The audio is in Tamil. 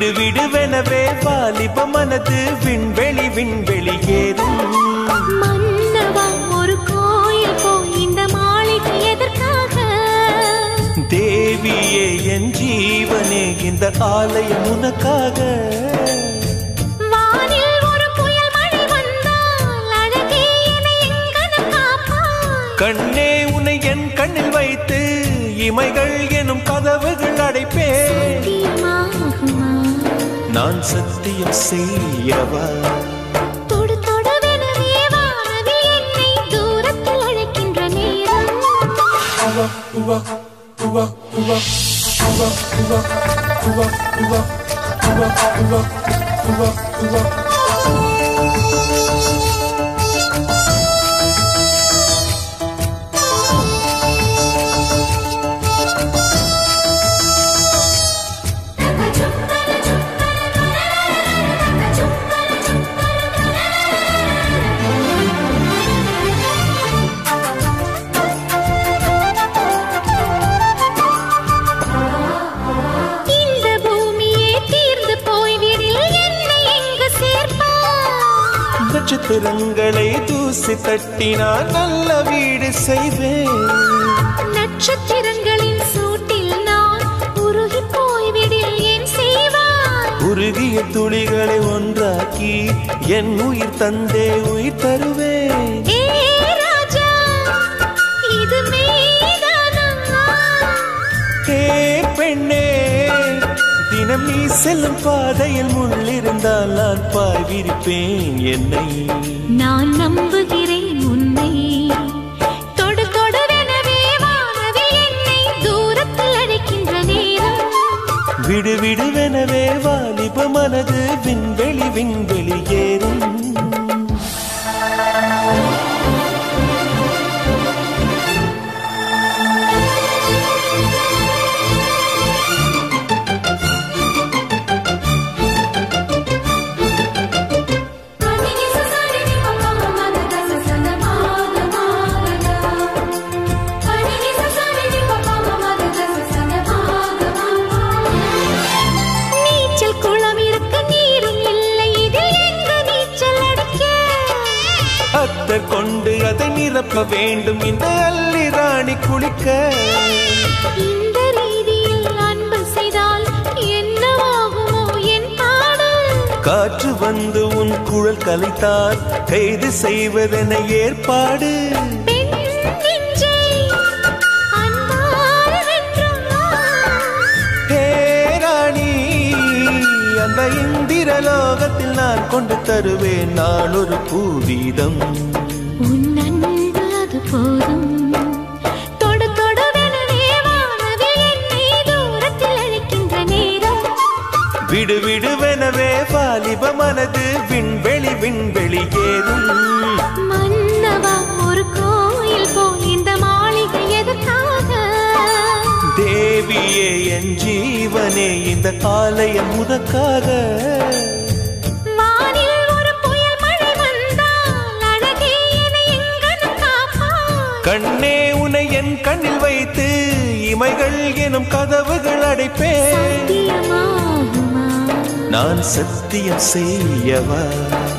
விடு விடுவெனவே வாலிப மனது விண்வெளி விண்வெளி ஏறும் மன்னவா ஒரு கோயில் போய் இந்த மாளிகை எதற்காக தேவியே என் ஜீவனே இந்த ஆலயம் உனக்காக வானில் ஒரு புயல் மழை வந்தால் அழகே என்னை எங்கனம் காப்பாய் கண்ணே உன்னை என் கண்ணில் வைத்து இமைகள் எனும் கதவுகள் அடைப்பேன் சத்தியமாகுமா நான் சத்தியம் செய்யவா தொடு தொடவெனவே வானவில் என்னை தூரத்தில் அழைக்கின்ற நேரம் இந்த பூமியே தீர்ந்து போய்விடில் என்னை எங்கு சேர்ப்பாய் நட்சத்திரங்களை தூசி தட்டினால் நல்ல வீடு செய்வேன் நட்சத்திரங்களின் சூட்டில் நான் உருகி போய்விடில் என் செய்வாய் உருகிய துளிகளை ஒன்றாக்கி என் உயிர் தந்தே உயிர் தருவேன் ஏ ராஜா இது மெய்தானா ஏ பெண்ணே தினம் நீ செல்லும் பாதையில் முள்ளிருந்தால் நான் பாய் விரிப்பேன் என்னை நான் நம்புகிறேன் உன்னை தொடு தொடவெனவே வானவில் என்னை தூரத்தில் அழைக்கின்ற நேரம் விடு விடுவெனவே வாலிப மனது விண்வெளி விண்வெளி ஏறும் நீச்சல் குளம் இருக்க நீரும் இல்லை இதில் எங்கு நீச்சல் அடிக்க அத்தர் கொண்டு அதை நிரப்ப வேண்டும் இந்த அல்லி ராணி குளிக்க இந்த ரீதியில் அன்பு செய்தால் என்னவாகுமோ என் பாடல் காற்று வந்து உன் குழல் கலைத்தால் கைது செய்வதென ஏற்பாடு பெண் நெஞ்சை அன்பால் வென்றாய். ஹே ராணி அந்த இந்திரலோகத்தில் நான் கொண்டு தருவேன் நான் ஒரு பூவீதம் உன் அன்பு அது போதும் தொடு தொடவெனவே வானவில் என்னை தூரத்தில் அழைக்கின்ற நேரம் விடு விடுவெனவே வாலிப மனது விண்வெளி விண்வெளி ஏறும் மன்னவா ஒரு கோயில் போய் இந்த மாளிகை எதற்காக தேவியே என் ஜீவனே இந்த ஆலயம் உனக்காக வானில் ஒரு புயல் மழை வந்தால் அழகே என்னை எங்கனம் காப்பாய் கண்ணே உனை என் கண்ணில் வைத்து இமைகள் எனும் கதவுகள் அடைப்பேன் சத்தியமாகுமா நான் சத்தியம் செய்யவா